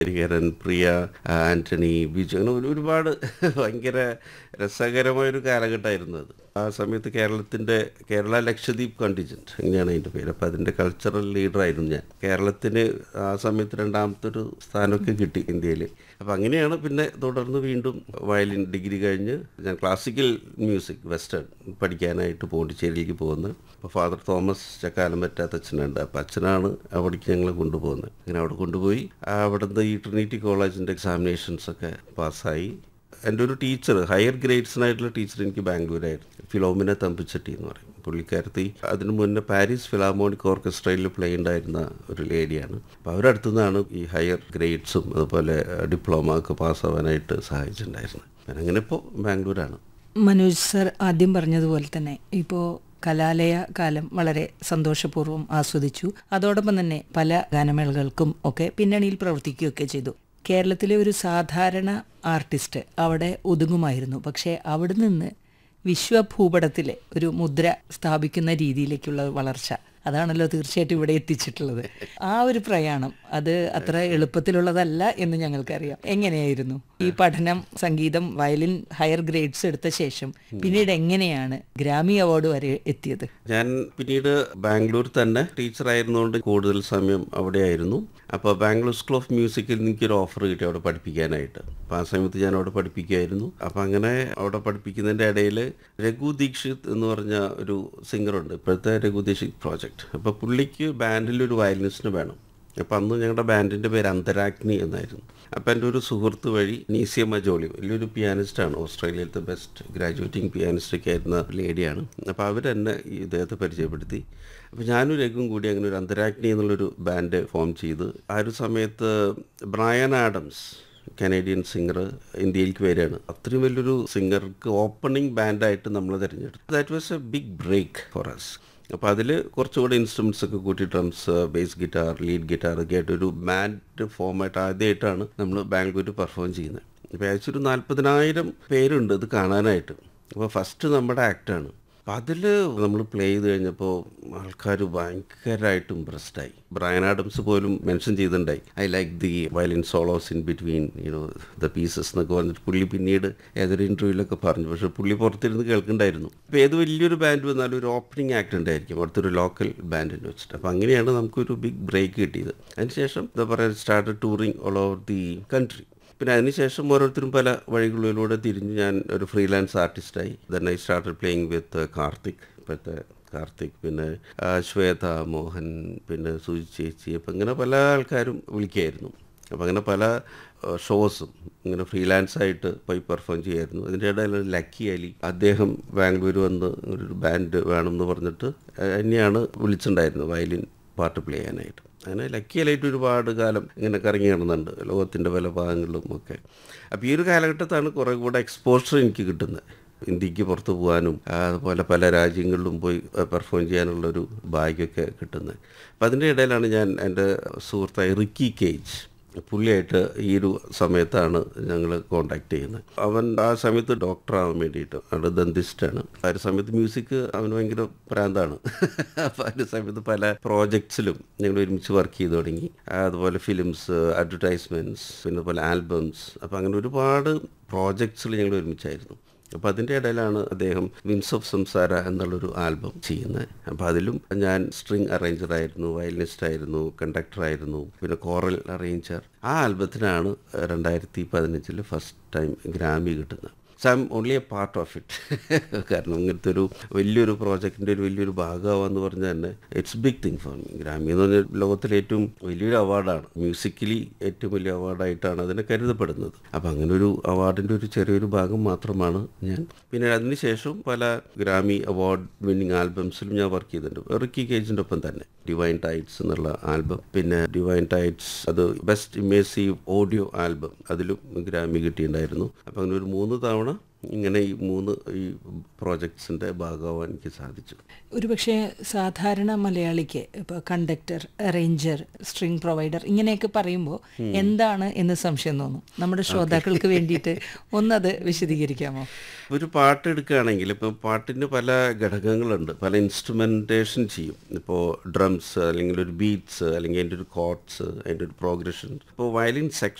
ഹരിഹരൻ പ്രിയ ആ, ആന്റണി ബിജു അങ്ങനെ ഒരു- ഒരുപാട് ഭയങ്കര രസകരമായൊരു കാലഘട്ടമായിരുന്നു അത് ആ സമയത്ത് കേരളത്തിൻ്റെ കേരള ലക്ഷദ്വീപ് കണ്ടിജൻറ്റ് അങ്ങനെയാണ് അതിൻ്റെ പേര് അപ്പോൾ അതിൻ്റെ കൾച്ചറൽ ലീഡറായിരുന്നു ഞാൻ കേരളത്തിന് ആ സമയത്ത് രണ്ടാമത്തെ ഒരു സ്ഥാനമൊക്കെ കിട്ടി ഇന്ത്യയിൽ അപ്പോൾ അങ്ങനെയാണ് പിന്നെ തുടർന്ന് വീണ്ടും വയലിൻ ഡിഗ്രി കഴിഞ്ഞ് ഞാൻ ക്ലാസിക്കൽ മ്യൂസിക് വെസ്റ്റേൺ പഠിക്കാനായിട്ട് പോണ്ടിച്ചേരിയിലേക്ക് പോകുന്നത് അപ്പോൾ ഫാദർ തോമസ് ചക്കാലം പറ്റാത്ത അച്ഛനുണ്ട് അപ്പോൾ അച്ഛനാണ് അവിടേക്ക് ഞങ്ങളെ കൊണ്ടുപോകുന്നത് അങ്ങനെ അവിടെ കൊണ്ടുപോയി അവിടുന്ന് ഈ ട്രിനിറ്റി കോളേജിൻ്റെ എക്സാമിനേഷൻസ് ഒക്കെ പാസ്സായി എൻ്റെ ഒരു ടീച്ചർ ഹയർ ഗ്രേഡ്സിനായിട്ടുള്ള ടീച്ചർ എനിക്ക് ബാംഗ്ലൂരായിരുന്നു ഫിലോമിന തമ്പിച്ചട്ടി എന്ന് പറയും പുള്ളിക്കാരത്തി അതിനു മുന്നേ പാരീസ് ഫിലാമോണിക് ഓർക്കസ്ട്രയിൽ പ്ലേ ഉണ്ടായിരുന്ന ഒരു ലേഡിയാണ് അപ്പോൾ അവരടുത്തു നിന്നാണ് ഈ ഹയർ ഗ്രേഡ്സും അതുപോലെ ഡിപ്ലോമ ഒക്കെ പാസ്സാവാനായിട്ട് സഹായിച്ചിട്ടുണ്ടായിരുന്നത് ഞാൻ അങ്ങനെ ഇപ്പോൾ ബാംഗ്ലൂരാണ് മനോജ് സർ ആദ്യം പറഞ്ഞതുപോലെ തന്നെ ഇപ്പോൾ കലാലയ കാലം വളരെ സന്തോഷപൂർവ്വം ആസ്വദിച്ചു അതോടൊപ്പം തന്നെ പല ഗാനമേളകൾക്കും ഒക്കെ പിന്നണിയിൽ പ്രവർത്തിക്കുകയൊക്കെ ചെയ്തു കേരളത്തിലെ ഒരു സാധാരണ ആർട്ടിസ്റ്റ് അവിടെ ഒതുങ്ങുമായിരുന്നു പക്ഷേ അവിടെ നിന്ന് വിശ്വഭൂപടത്തിലെ ഒരു മുദ്ര സ്ഥാപിക്കുന്ന രീതിയിലേക്കുള്ള വളർച്ച അതാണല്ലോ തീർച്ചയായിട്ടും ഇവിടെ എത്തിച്ചിട്ടുള്ളത് ആ ഒരു പ്രയാണം അത് അത്ര എളുപ്പത്തിലുള്ളതല്ല എന്ന് ഞങ്ങൾക്കറിയാം എങ്ങനെയായിരുന്നു ഈ പഠനം സംഗീതം വയലിൻ ഹയർ ഗ്രേഡ്സ് എടുത്ത ശേഷം പിന്നീട് എങ്ങനെയാണ് ഗ്രാമി അവാർഡ് വരെ എത്തിയത് ഞാൻ പിന്നീട് ബാംഗ്ലൂർ തന്നെ ടീച്ചറായിരുന്നുകൊണ്ട് കൂടുതൽ സമയം അവിടെയായിരുന്നു അപ്പോൾ ബാംഗ്ലൂർ സ്കൂൾ ഓഫ് മ്യൂസിക്കിൽ എനിക്കൊരു ഓഫർ കിട്ടി അവിടെ പഠിപ്പിക്കാനായിട്ട് അപ്പോൾ ആ സമയത്ത് ഞാൻ അവിടെ പഠിപ്പിക്കുമായിരുന്നു അപ്പോൾ അങ്ങനെ അവിടെ പഠിപ്പിക്കുന്നതിൻ്റെ ഇടയിൽ രഘു ദീക്ഷിത് എന്ന് പറഞ്ഞ ഒരു സിംഗറുണ്ട് ഇപ്പോഴത്തെ രഘു ദീക്ഷിത് പ്രോജക്റ്റ് അപ്പോൾ പുള്ളിക്ക് ബാൻഡിൽ ഒരു വയലിനിസ്റ്റിന് വേണം അപ്പോൾ അന്ന് ഞങ്ങളുടെ ബാൻഡിൻ്റെ പേര് അന്തരാഗ്നി എന്നായിരുന്നു അപ്പോൾ എൻ്റെ ഒരു സുഹൃത്ത് വഴി നീസിയമ്മ ജോളി വലിയൊരു പിയാനിസ്റ്റാണ് ഓസ്ട്രേലിയയിലത്തെ ബെസ്റ്റ് ഗ്രാജുവേറ്റിംഗ് പിയാനിസ്റ്റൊക്കെ ആയിരുന്ന ലേഡിയാണ് അപ്പോൾ അവരെന്നെ ഈ ഇദ്ദേഹത്തെ പരിചയപ്പെടുത്തി അപ്പോൾ ഞാനും രഘുവും കൂടി അങ്ങനെ ഒരു അന്തരാഗ്നി എന്നുള്ളൊരു ബാൻഡ് ഫോം ചെയ്ത് ആ ഒരു സമയത്ത് ബ്രയൻ ആഡംസ് കനേഡിയൻ സിംഗർ ഇന്ത്യയിലേക്ക് വരികയാണ് അത്രയും വലിയൊരു സിംഗർക്ക് ഓപ്പണിംഗ് ബാൻഡായിട്ട് നമ്മൾ തിരഞ്ഞെടുത്തു that was a big break for us അപ്പോൾ അതിൽ കുറച്ചുകൂടെ ഇൻസ്ട്രുമെൻസ് ഒക്കെ കൂട്ടി drums bass guitar lead guitar ഒക്കെ ആയിട്ട് ഒരു ബാൻഡ് ഫോമായിട്ട് ആദ്യമായിട്ടാണ് നമ്മൾ ബാംഗ്ലൂർ പെർഫോം ചെയ്യുന്നത് ഇപ്പോൾ ഏകദേശം ഒരു നാൽപ്പതിനായിരം പേരുണ്ട് ഇത് കാണാനായിട്ട് അപ്പോൾ ഫസ്റ്റ് നമ്മുടെ ആക്ടാണ് അപ്പം അതിൽ നമ്മൾ പ്ലേ ചെയ്ത് കഴിഞ്ഞപ്പോൾ ആൾക്കാർ ഭയങ്കരമായിട്ട് ഇമ്പ്രസ്ഡായി ബ്രയൻ ആഡംസ് പോലും മെൻഷൻ ചെയ്തിട്ടുണ്ടായി I like the violin solos in between you know the pieces എന്നൊക്കെ പറഞ്ഞിട്ട് പുള്ളി പിന്നീട് ഏതൊരു ഇൻ്റർവ്യൂവിലൊക്കെ പറഞ്ഞു പക്ഷേ പുള്ളി പുറത്തിരുന്ന് കേൾക്കുന്നുണ്ടായിരുന്നു അപ്പോൾ ഏത് വലിയൊരു ബാൻഡ് വന്നാലും ഒരു ഓപ്പണിംഗ് ആക്ട് ഉണ്ടായിരിക്കും അടുത്തൊരു ലോക്കൽ ബാൻഡിന് വെച്ചിട്ട് അപ്പോൾ അങ്ങനെയാണ് നമുക്കൊരു ബിഗ് ബ്രേക്ക് കിട്ടിയത് അതിനുശേഷം എന്താ പറയുക start touring all over the country പിന്നെ അതിനുശേഷം ഓരോരുത്തരും പല വഴികളിലൂടെ തിരിഞ്ഞ് ഞാൻ ഒരു ഫ്രീലാൻസ് ആർട്ടിസ്റ്റായി then I started playing with Karthik ഇപ്പോഴത്തെ കാർത്തിക് പിന്നെ ആ, ശ്വേത മോഹൻ പിന്നെ സുജി ചേച്ചി അപ്പം ഇങ്ങനെ പല ആൾക്കാരും വിളിക്കായിരുന്നു അപ്പം അങ്ങനെ പല ഷോസും ഇങ്ങനെ ഫ്രീലാൻസ് ആയിട്ട് പോയി പെർഫോം ചെയ്യായിരുന്നു അതിൻ്റെ ഇടയിൽ ലക്കി അലി അദ്ദേഹം ബാംഗ്ലൂർ വന്ന് ഒരു ബാൻഡ് വേണമെന്ന് പറഞ്ഞിട്ട് എന്നെയാണ് വിളിച്ചിട്ടുണ്ടായിരുന്നത് വയലിൻ പാട്ട് പ്ലേ ചെയ്യാനായിട്ട് അങ്ങനെ ലക്കിയലായിട്ട് ഒരുപാട് കാലം ഇങ്ങനെ കറങ്ങി നടന്നുണ്ട് ലോകത്തിൻ്റെ പല ഭാഗങ്ങളിലും ഒക്കെ അപ്പോൾ ഈ ഒരു കാലഘട്ടത്താണ് കുറേ കൂടെ എക്സ്പോഷർ എനിക്ക് കിട്ടുന്നത് ഇന്ത്യക്ക് പുറത്ത് പോകാനും അതുപോലെ പല രാജ്യങ്ങളിലും പോയി പെർഫോം ചെയ്യാനുള്ളൊരു ഭാഗ്യമൊക്കെ കിട്ടുന്നത് അപ്പം അതിൻ്റെ ഇടയിലാണ് ഞാൻ എൻ്റെ സുഹൃത്തായ റിക്കി കേജ് പുള്ളിയായിട്ട് ഈ ഒരു സമയത്താണ് ഞങ്ങൾ കോണ്ടാക്ട് ചെയ്യുന്നത് അവൻ ആ സമയത്ത് ഡോക്ടറാവാൻ വേണ്ടിയിട്ട് അവിടെ ദന്തിസ്റ്റാണ് ആ ഒരു സമയത്ത് മ്യൂസിക് അവന് ഭയങ്കര പ്രാന്താണ് അപ്പോൾ ആ ഒരു സമയത്ത് പല പ്രോജക്ട്സിലും ഞങ്ങൾ ഒരുമിച്ച് വർക്ക് ചെയ്ത് തുടങ്ങി അതുപോലെ ഫിലിംസ് അഡ്വർടൈസ്മെൻറ്റ്സ് പിന്നെ പോലെ ആൽബംസ് അപ്പോൾ അങ്ങനെ ഒരുപാട് പ്രോജക്ട്സിൽ ഞങ്ങൾ ഒരുമിച്ചായിരുന്നു അപ്പോൾ അതിൻ്റെ ഇടയിലാണ് അദ്ദേഹം വിൻസ് ഓഫ് സംസാര എന്നുള്ളൊരു ആൽബം ചെയ്യുന്നത് അപ്പോൾ അതിലും ഞാൻ സ്ട്രിങ് അറേഞ്ചർ ആയിരുന്നു വയലിനിസ്റ്റ് ആയിരുന്നു കണ്ടക്ടർ ആയിരുന്നു പിന്നെ കോറൽ അറേഞ്ചർ ആ ആൽബത്തിനാണ് രണ്ടായിരത്തി പതിനഞ്ചിൽ ഫസ്റ്റ് ടൈം ഗ്രാമി കിട്ടുന്നത് so I'm only a part of it കാരണം ഇങ്ങനത്തെ ഒരു വലിയൊരു പ്രോജക്റ്റിൻ്റെ ഒരു വലിയൊരു ഭാഗമാവെന്ന് പറഞ്ഞാൽ തന്നെ it's big thing for me Grammy എന്ന് പറഞ്ഞാൽ ലോകത്തിലെ ഏറ്റവും വലിയൊരു അവാർഡാണ് മ്യൂസിക്കലി ഏറ്റവും വലിയ അവാർഡായിട്ടാണ് അതിനെ കരുതപ്പെടുന്നത് അപ്പം അങ്ങനെ ഒരു അവാർഡിൻ്റെ ഒരു ചെറിയൊരു ഭാഗം മാത്രമാണ് ഞാൻ പിന്നെ അതിനുശേഷം പല ഗ്രാമി അവാർഡ് വിന്നിങ് ആൽബംസിലും ഞാൻ വർക്ക് ചെയ്തിട്ടുണ്ട് റിക്കി കേജിൻ്റെ ഒപ്പം തന്നെ ഡിവൈൻ ടൈറ്റ്സ് എന്നുള്ള ആൽബം പിന്നെ ഡിവൈൻ ടൈറ്റ്സ് അത് ബെസ്റ്റ് ഇമേസീവ് ഓഡിയോ ആൽബം അതിലും ഗ്രാമി കിട്ടിയിട്ടുണ്ടായിരുന്നു അപ്പം അങ്ങനെ ഒരു മൂന്ന് തവണ ഇങ്ങനെ ഈ മൂന്ന് ഈ പ്രോജക്ട്സിൻ്റെ ഭാഗമാവാൻ എനിക്ക് സാധിച്ചു ഒരുപക്ഷെ സാധാരണ മലയാളിക്ക് ഇപ്പോൾ കണ്ടക്ടർ അറേഞ്ചർ സ്ട്രിംഗ് പ്രൊവൈഡർ ഇങ്ങനെയൊക്കെ പറയുമ്പോൾ എന്താണ് എന്ന് സംശയം തോന്നും നമ്മുടെ ശ്രോതാക്കൾക്ക് വേണ്ടിയിട്ട് ഒന്നത് വിശദീകരിക്കാമോ ഒരു പാട്ട് എടുക്കുകയാണെങ്കിൽ ഇപ്പം പാട്ടിന് പല ഘടകങ്ങളുണ്ട് പല ഇൻസ്ട്രുമെൻറ്റേഷൻ ചെയ്യും ഇപ്പോൾ ഡ്രംസ് അല്ലെങ്കിൽ ഒരു ബീറ്റ്സ് അല്ലെങ്കിൽ അതിൻ്റെ ഒരു കോർഡ്സ് അതിൻ്റെ ഒരു പ്രോഗ്രഷൻ ഇപ്പോൾ വയലിൻ സെക്ഷൻ